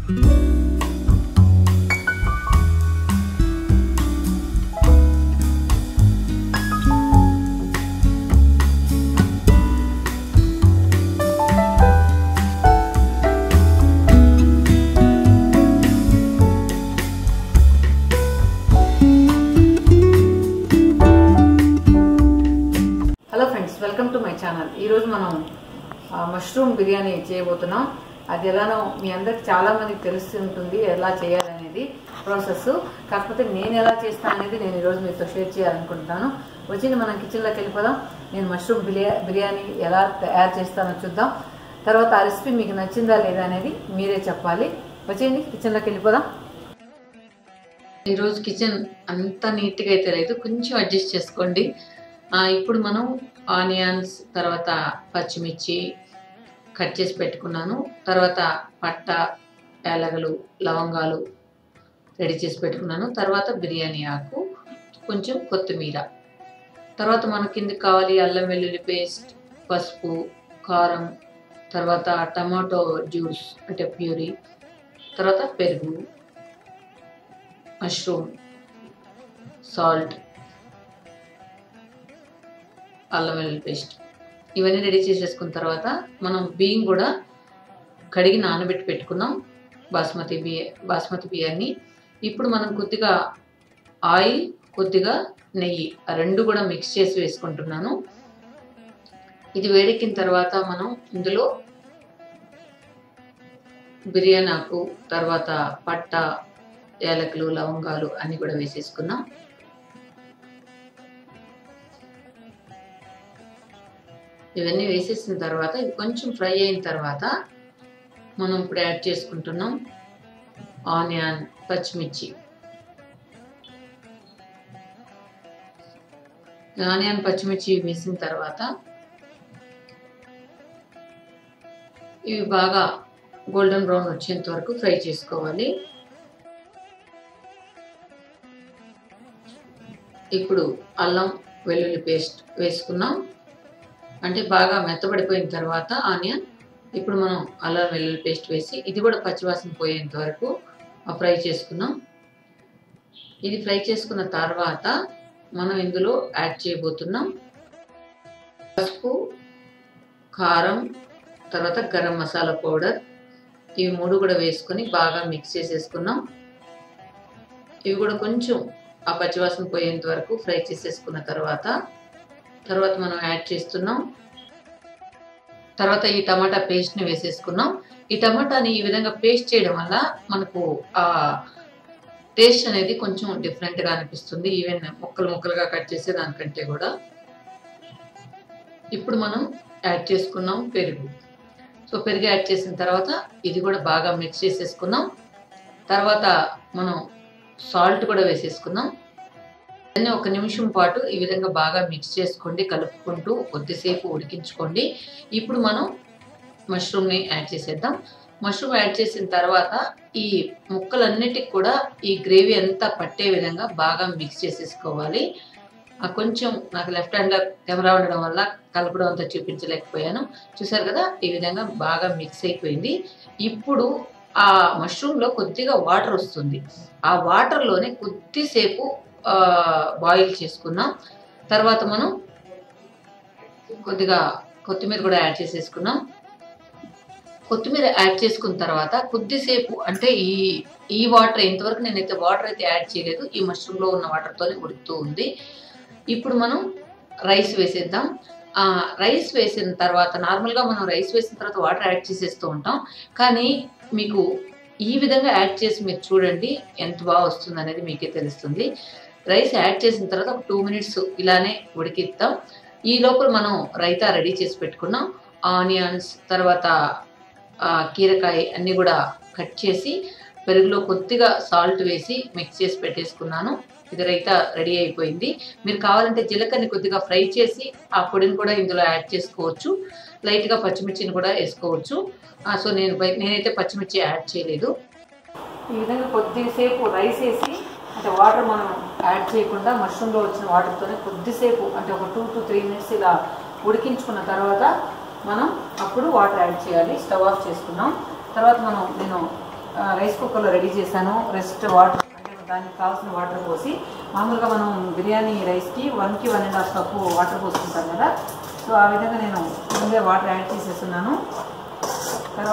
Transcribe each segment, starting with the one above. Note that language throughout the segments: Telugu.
hello friends welcome to my channel ఈరోజు మనం ఆ, మష్రూమ్ బిర్యానీ చేయబోతున్నాం అది ఎలానో మీ అందరికి చాలా మందికి తెలిసి ఉంటుంది ఎలా చేయాలనేది ప్రాసెస్ కాకపోతే నేను ఎలా చేస్తాను అనేది నేను ఈరోజు మీతో షేర్ చేయాలనుకుంటున్నాను వచ్చింది మనం కిచెన్లోకి వెళ్ళిపోదాం నేను మష్రూమ్ బిర్యా బిర్యానీ ఎలా తయారు చేస్తానో చూద్దాం తర్వాత ఆ రెసిపీ మీకు నచ్చిందా లేదా అనేది మీరే చెప్పాలి వచ్చేయండి కిచెన్లోకి వెళ్ళిపోదాం ఈరోజు కిచెన్ అంత నీట్గా అయితే లేదు కొంచెం అడ్జస్ట్ చేసుకోండి ఆ, ఇప్పుడు మనం ఆనియన్స్ తర్వాత పచ్చిమిర్చి కట్ చేసి పెట్టుకున్నాను తర్వాత పట్ట యాలగలు లవంగాలు రెడీ చేసి పెట్టుకున్నాను తర్వాత బిర్యానీ ఆకు కొంచెం కొత్తిమీర తర్వాత మన కిందకి కావాలి అల్లం వెల్లుల్లి పేస్ట్ పసుపు కారం తర్వాత టమాటో జ్యూస్ అంటే ప్యూరీ తర్వాత పెరుగు మష్రూమ్ సాల్ట్ అల్లం వెల్లుల్లి పేస్ట్ ఇవన్నీ రెడీ చేసేసుకున్న తర్వాత మనం బియ్యం కూడా కడిగి నానబెట్టి పెట్టుకున్నాం బాస్మతి బియ్య బాస్మతి బియ్యాన్ని ఇప్పుడు మనం కొద్దిగా ఆయిల్ కొద్దిగా నెయ్యి ఆ రెండు కూడా మిక్స్ చేసి వేసుకుంటున్నాను ఇది వేడెక్కిన తర్వాత మనం ఇందులో బిర్యానీ ఆకు తర్వాత పట్ట యాలకులు లవంగాలు అన్ని కూడా వేసేసుకున్నాం ఇవన్నీ వేసేసిన తర్వాత ఇవి కొంచెం ఫ్రై అయిన తర్వాత మనం ఇప్పుడు యాడ్ చేసుకుంటున్నాం ఆనియన్ పచ్చిమిర్చి ఆనియన్ పచ్చిమిర్చి వేసిన తర్వాత ఇవి బాగా గోల్డెన్ బ్రౌన్ వచ్చేంత వరకు ఫ్రై చేసుకోవాలి ఇప్పుడు అల్లం వెల్లుల్లి పేస్ట్ వేసుకున్నాం అంటే బాగా మెత్తబడిపోయిన తర్వాత ఆనియన్ ఇప్పుడు మనం అల్లం వెల్లుల్లి పేస్ట్ వేసి ఇది కూడా పచ్చివాసన పోయేంత వరకు ఫ్రై చేసుకున్నాం ఇది ఫ్రై చేసుకున్న తర్వాత మనం ఇందులో యాడ్ చేయబోతున్నాం పసుపు కారం తర్వాత గరం మసాలా పౌడర్ ఇవి మూడు కూడా వేసుకొని బాగా మిక్స్ చేసేసుకున్నాం ఇవి కూడా కొంచెం ఆ పచ్చివాసన పోయేంత వరకు ఫ్రై చేసేసుకున్న తర్వాత తర్వాత మనం యాడ్ చేస్తున్నాం తర్వాత ఈ టమాటా పేస్ట్ని వేసేసుకున్నాం ఈ టమాటాని ఈ విధంగా పేస్ట్ చేయడం వల్ల మనకు ఆ టేస్ట్ అనేది కొంచెం డిఫరెంట్గా అనిపిస్తుంది ఈవెన్ ముక్కలు ముక్కలుగా కట్ చేసే దానికంటే కూడా ఇప్పుడు మనం యాడ్ చేసుకున్నాం పెరుగు సో పెరుగు యాడ్ చేసిన తర్వాత ఇది కూడా బాగా మిక్స్ చేసేసుకున్నాం తర్వాత మనం సాల్ట్ కూడా వేసేసుకుందాం దాన్ని ఒక నిమిషం పాటు ఈ విధంగా బాగా మిక్స్ చేసుకోండి కలుపుకుంటూ కొద్దిసేపు ఉడికించుకోండి ఇప్పుడు మనం మష్రూమ్ని యాడ్ చేసేద్దాం మష్రూమ్ యాడ్ చేసిన తర్వాత ఈ ముక్కలన్నిటికి కూడా ఈ గ్రేవీ అంతా పట్టే విధంగా బాగా మిక్స్ చేసేసుకోవాలి ఆ కొంచెం నాకు లెఫ్ట్ హ్యాండ్లో కెమెరా ఉండడం వల్ల కలపడం అంతా చూపించలేకపోయాను చూసారు కదా ఈ విధంగా బాగా మిక్స్ అయిపోయింది ఇప్పుడు ఆ మష్రూమ్లో కొద్దిగా వాటర్ వస్తుంది ఆ వాటర్లోనే కొద్దిసేపు బాయిల్ చేసుకున్నాం తర్వాత మనం కొద్దిగా కొత్తిమీర కూడా యాడ్ చేసేసుకున్నాం కొత్తిమీర యాడ్ చేసుకున్న తర్వాత కొద్దిసేపు అంటే ఈ ఈ వాటర్ ఇంతవరకు నేనైతే వాటర్ అయితే యాడ్ చేయలేదు ఈ మష్రూమ్లో ఉన్న వాటర్తోనే ఉడుకుతూ ఉంది ఇప్పుడు మనం రైస్ వేసేద్దాం ఆ, రైస్ వేసిన తర్వాత నార్మల్గా మనం రైస్ వేసిన తర్వాత వాటర్ యాడ్ చేసేస్తూ ఉంటాం కానీ మీకు ఈ విధంగా యాడ్ చేసి మీరు చూడండి ఎంత బాగా వస్తుంది అనేది మీకే తెలుస్తుంది రైస్ యాడ్ చేసిన తర్వాత ఒక టూ మినిట్స్ ఇలానే ఉడికిస్తాం ఈ లోపల మనం రైతా రెడీ చేసి పెట్టుకున్నాం ఆనియన్స్ తర్వాత ఆ, కీరకాయ అన్నీ కూడా కట్ చేసి పెరుగులో కొద్దిగా సాల్ట్ వేసి మిక్స్ చేసి పెట్టేసుకున్నాను ఇది రైతా రెడీ అయిపోయింది మీరు కావాలంటే జీలకర్రని కొద్దిగా ఫ్రై చేసి ఆ పొడిని కూడా ఇందులో యాడ్ చేసుకోవచ్చు లైట్గా పచ్చిమిర్చిని కూడా వేసుకోవచ్చు ఆ, సో నేను బై- నేనైతే పచ్చిమిర్చి యాడ్ చేయలేదు ఈ విధంగా కొద్దిసేపు రైస్ వేసి అంటే వాటర్ మనం యాడ్ చేయకుండా మష్రూమ్లో వచ్చిన వాటర్తోనే కొద్దిసేపు అంటే ఒక టూ టు త్రీ మినిట్స్ ఇలా ఉడికించుకున్న తర్వాత మనం అప్పుడు వాటర్ యాడ్ చేయాలి స్టవ్ ఆఫ్ చేసుకున్నాం తర్వాత మనం నేను ఆ, రైస్ కుక్కర్లో రెడీ చేశాను రెస్ట్ వాటర్ అంటే దానికి కావాల్సిన వాటర్ పోసి మామూలుగా మనం బిర్యానీ రైస్కి వన్కి one and half cup water పోసుకుంటాం కదా సో ఆ విధంగా నేను ముందే వాటర్ యాడ్ చేసేస్తున్నాను తర్వాత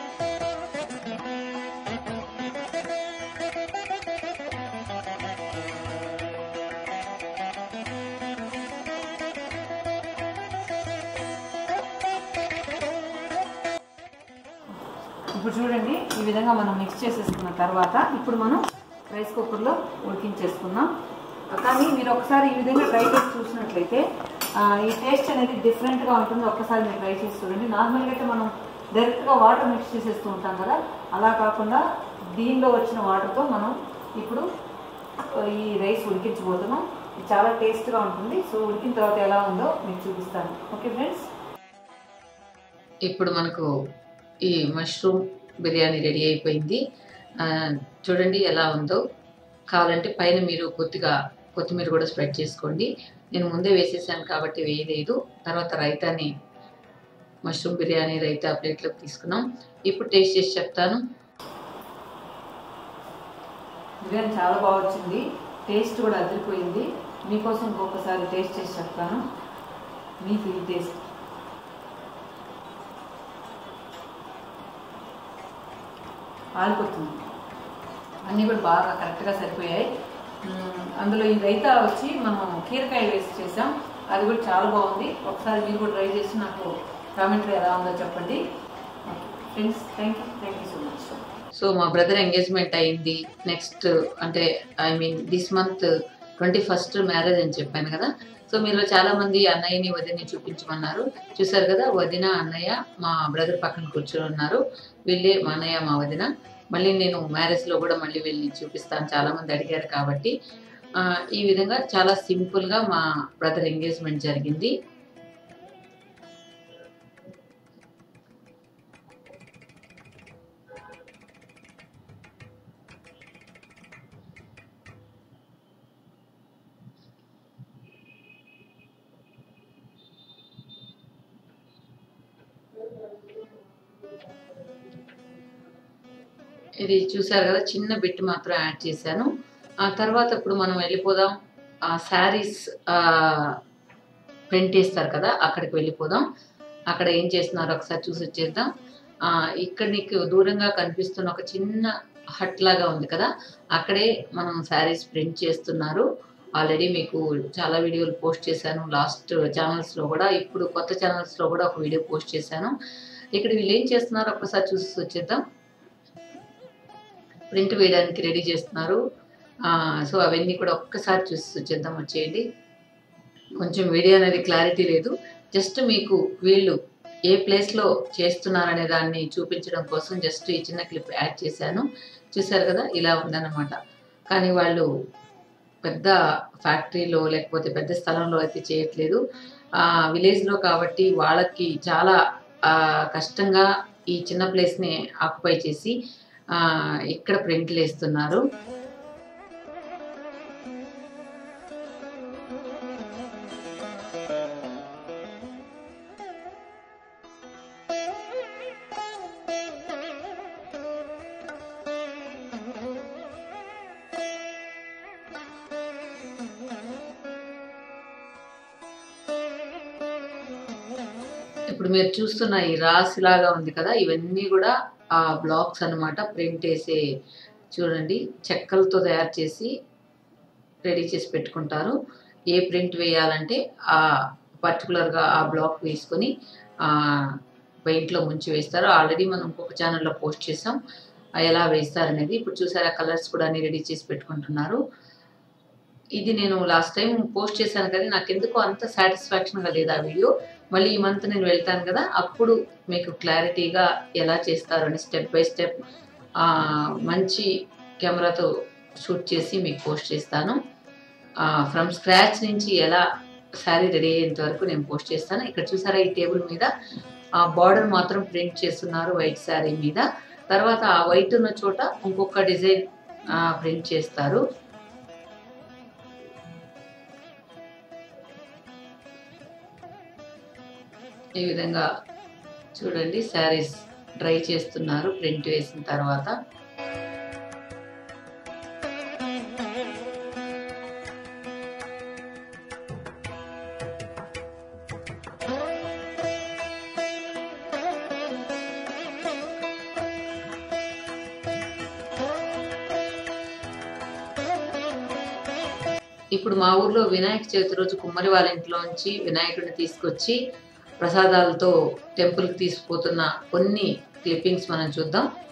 ఇప్పుడు చూడండి ఈ విధంగా మనం మిక్స్ చేసేసుకున్న తర్వాత ఇప్పుడు మనం రైస్ కుక్కర్లో ఉడికించేసుకుందాం కానీ మీరు ఒకసారి ఈ విధంగా ట్రై చేసి చూసినట్లయితే ఆ, ఈ టేస్ట్ అనేది డిఫరెంట్గా ఉంటుంది ఒక్కసారి మీరు ట్రై చేసి చూడండి నార్మల్గా అయితే మనం డైరెక్ట్గా వాటర్ మిక్స్ చేసేస్తూ ఉంటాం కదా అలా కాకుండా దీనిలో వచ్చిన వాటర్తో మనం ఇప్పుడు ఈ రైస్ ఉడికించబోతున్నాం ఇది చాలా టేస్ట్గా ఉంటుంది సో ఉడికిన తర్వాత ఎలా ఉందో మీకు చూపిస్తాను ఓకే ఫ్రెండ్స్ ఇప్పుడు మనకు ఈ మష్రూమ్ బిర్యానీ రెడీ అయిపోయింది ఆ, చూడండి ఎలా ఉందో కావాలంటే పైన మీరు కొద్దిగా కొత్తిమీర కూడా స్ప్రెడ్ చేసుకోండి నేను ముందే వేసేసాను కాబట్టి వేయలేదు తర్వాత రైతాని మష్రూమ్ బిర్యానీ రైతా ప్లేట్లోకి తీసుకున్నాం ఇప్పుడు టేస్ట్ చేసి చెప్తాను బిర్యానీ చాలా బాగా వచ్చింది టేస్ట్ కూడా అదిరిపోయింది మీకోసం ఇంకొకసారి టేస్ట్ చేసి చెప్తాను మీకు ఈ టేస్ట్ ఆలిపోతుంది అన్నీ కూడా బాగా కరెక్ట్గా సరిపోయాయి మ్మ్, అందులో ఈ రైతా వచ్చి మనం కీరకాయ వేసి చేసాం అది కూడా చాలా బాగుంది ఒకసారి మీరు కూడా ట్రై చేసి నాకు కామెంట్లో ఎలా ఉందో చెప్పండి friends thank you thank you so much so మా బ్రదర్ ఎంగేజ్మెంట్ అయింది నెక్స్ట్ అంటే I mean this month twenty first marriage అని చెప్పాను కదా సో మీలో చాలా మంది అన్నయ్యని వదిని చూపించమన్నారు చూసారు కదా వదిన అన్నయ్య మా బ్రదర్ పక్కన కూర్చొని ఉన్నారు వీళ్ళే మా అన్నయ్య మా వదిన మళ్ళీ నేను మ్యారేజ్ లో కూడా మళ్ళీ వీళ్ళని చూపిస్తాను చాలా మంది అడిగారు కాబట్టి ఆ, ఈ విధంగా చాలా సింపుల్ గా మా బ్రదర్ ఎంగేజ్మెంట్ జరిగింది ఇది చూసారు కదా చిన్న బిట్ మాత్రం యాడ్ చేశాను ఆ తర్వాత ఇప్పుడు మనం వెళ్ళిపోదాం ఆ శారీస్ ప్రింట్ చేస్తారు కదా అక్కడికి వెళ్ళిపోదాం అక్కడ ఏం చేస్తున్నారో ఒకసారి చూసి వచ్చేద్దాం ఆ, ఇక్కడ నీకు దూరంగా కనిపిస్తున్న ఒక చిన్న హట్ లాగా ఉంది కదా అక్కడే మనం శారీస్ ప్రింట్ చేస్తున్నారు ఆల్రెడీ మీకు చాలా వీడియోలు పోస్ట్ చేశాను లాస్ట్ ఛానల్స్లో కూడా ఇప్పుడు కొత్త ఛానల్స్లో కూడా ఒక వీడియో పోస్ట్ చేశాను ఇక్కడ వీళ్ళు ఏం చేస్తున్నారో ఒకసారి చూసి వచ్చేద్దాం ప్రింట్ వేయడానికి రెడీ చేస్తున్నారు ఆ, సో అవన్నీ కూడా ఒక్కసారి చూసి వచ్చేద్దాం వచ్చేయండి కొంచెం వీడియో అనేది క్లారిటీ లేదు జస్ట్ మీకు వీళ్ళు ఏ ప్లేస్లో చేస్తున్నారనే దాన్ని చూపించడం కోసం జస్ట్ ఈ చిన్న క్లిప్ యాడ్ చేశాను చూశారు కదా ఇలా ఉందన్నమాట కానీ వాళ్ళు పెద్ద ఫ్యాక్టరీలో లేకపోతే పెద్ద స్థలంలో అయితే చేయట్లేదు ఆ, విలేజ్లో కాబట్టి వాళ్ళకి చాలా ఆ, కష్టంగా ఈ చిన్న ప్లేస్ని ఆక్యుపై చేసి ఆ, ఇక్కడ ప్రింట్లు వేస్తున్నారు ఇప్పుడు మీరు చూస్తున్న ఈ రాసి లాగా ఉంది కదా ఇవన్నీ కూడా ఆ బ్లాక్స్ అన్నమాట ప్రింట్ వేసే చూడండి చెక్కలతో తయారు చేసి రెడీ చేసి పెట్టుకుంటారు ఏ ప్రింట్ వేయాలంటే ఆ పర్టికులర్గా ఆ బ్లాక్ వేసుకొని పెయింట్లో ముంచి వేస్తారు ఆల్రెడీ మనం ఇంకొక ఛానల్లో పోస్ట్ చేసాం ఆ ఎలా వేస్తారనేది ఇప్పుడు చూసారా కలర్స్ కూడా అన్ని రెడీ చేసి పెట్టుకుంటున్నారు ఇది నేను లాస్ట్ టైం పోస్ట్ చేశాను కానీ నాకు ఎందుకో అంత సాటిస్ఫాక్షన్గా లేదు ఆ వీడియో మళ్ళీ ఈ మంత్ నేను వెళ్తాను కదా అప్పుడు మీకు క్లారిటీగా ఎలా చేస్తారు అని స్టెప్ బై స్టెప్ మంచి కెమెరాతో షూట్ చేసి మీకు పోస్ట్ చేస్తాను ఫ్రమ్ స్క్రాచ్ నుంచి ఎలా శారీ రెడీ అయ్యేంత వరకు నేను పోస్ట్ చేస్తాను ఇక్కడ చూసారా ఈ టేబుల్ మీద ఆ బార్డర్ మాత్రం ప్రింట్ చేస్తున్నారు వైట్ శారీ మీద తర్వాత ఆ వైట్ ఉన్న చోట ఇంకొక డిజైన్ ప్రింట్ చేస్తారు ఈ విధంగా చూడండి శారీస్ డ్రై చేస్తున్నారు ప్రింట్ వేసిన తర్వాత ఇప్పుడు మా ఊర్లో వినాయక చవితి రోజు కుమ్మరి వాళ్ళ ఇంట్లోంచి వినాయకుడిని తీసుకొచ్చి ప్రసాదాలతో టెంపుల్కి తీసుకుపోతున్న కొన్ని క్లిప్పింగ్స్ మనం చూద్దాం